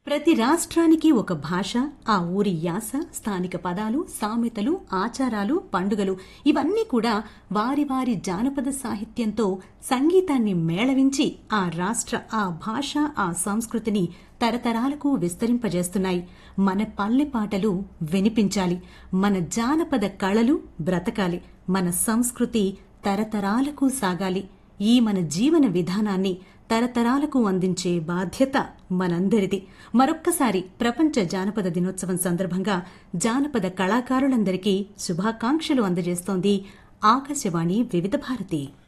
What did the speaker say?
ప్రతి రాష్ట్రానికి ఒక భాష ఆ ఊరి యాస స్థానిక పదాలు సామెతలు ఆచారాలు పండుగలు ఇవన్నీ కూడా వారి వారి జానపద సాహిత్యంతో సంగీతాన్ని మేళవించి ఆ రాష్ట్ర ఆ భాష ఆ సంస్కృతిని తరతరాలకు విస్తరింపజేస్తున్నాయి మన పల్లె పాటలు వినిపించాలి మన జానపద కళలు బ్రతకాలి మన సంస్కృతి తరతరాలకు సాగాలి ఈ మన జీవన విధానాన్ని తరతరాలకు అందించే బాధ్యత మనందరిది మరొక్కసారి ప్రపంచ జానపద దినోత్సవం సందర్భంగా జానపద కళాకారులందరికీ శుభాకాంక్షలు అందజేస్తోంది ఆకాశవాణి వివిధ భారతి